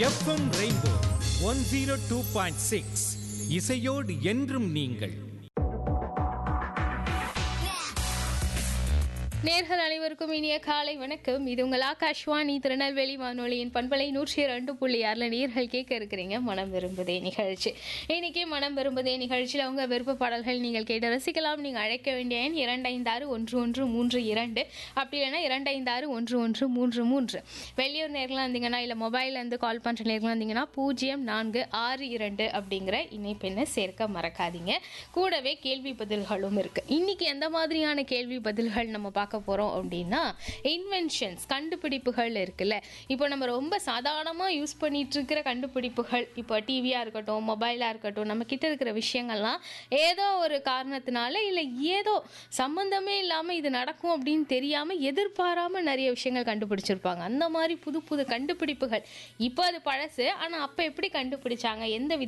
FM rainbow one zero two point six இசையோடு என்றும் நீங்கள் நேர்கள் அனைவருக்கும் இனிய காலை வணக்கம் இது உங்கள் ஆகாஷ்வாணி திருநெல்வேலி வானொலியின் பண்பலை நூற்றி இரண்டு புள்ளி ஆறுல நேர்கள் கேட்க இருக்கிறீங்க மனம் விரும்புதே நிகழ்ச்சி இன்னைக்கு மனம் விரும்புதே நிகழ்ச்சியில் உங்க விருப்ப பாடல்கள் நீங்கள் கேட்டு ரசிக்கலாம் நீங்கள் அழைக்க வேண்டிய எண் இரண்டைந்தாறு ஒன்று ஒன்று மூன்று இரண்டு அப்படி இல்லைன்னா இரண்டைந்தாறு ஒன்று ஒன்று மூன்று மூன்று வெளியூர் நேர்களாக இருந்தீங்கன்னா இல்லை மொபைல்லேருந்து கால் பண்ணுற நேர்களாக இருந்தீங்கன்னா பூஜ்ஜியம் நான்கு ஆறு இரண்டு அப்படிங்கிற இணைப்பெண்ணை சேர்க்க மறக்காதீங்க கூடவே கேள்வி பதில்களும் இருக்கு இன்னைக்கு எந்த மாதிரியான கேள்வி பதில்கள் நம்ம பார்க்க போறோம் அப்படின்னா இன்வென்ஷன்ஸ் கண்டுபிடிப்புகள் இருக்குல்ல இப்போ நம்ம ரொம்ப சாதாரணமாக யூஸ் பண்ணிட்டு இருக்கிற கண்டுபிடிப்புகள் இப்போ டிவியாக இருக்கட்டும் மொபைலாக இருக்கட்டும் நம்ம கிட்ட இருக்கிற விஷயங்கள்லாம் ஏதோ ஒரு காரணத்தினால இல்லை ஏதோ சம்பந்தமே இல்லாமல் இது நடக்கும் அப்படின்னு தெரியாமல் எதிர்பாராமல் நிறைய விஷயங்கள் கண்டுபிடிச்சிருப்பாங்க அந்த மாதிரி புது புது கண்டுபிடிப்புகள் இப்போ அது பழசு ஆனால் அப்போ எப்படி கண்டுபிடிச்சாங்க எந்த வித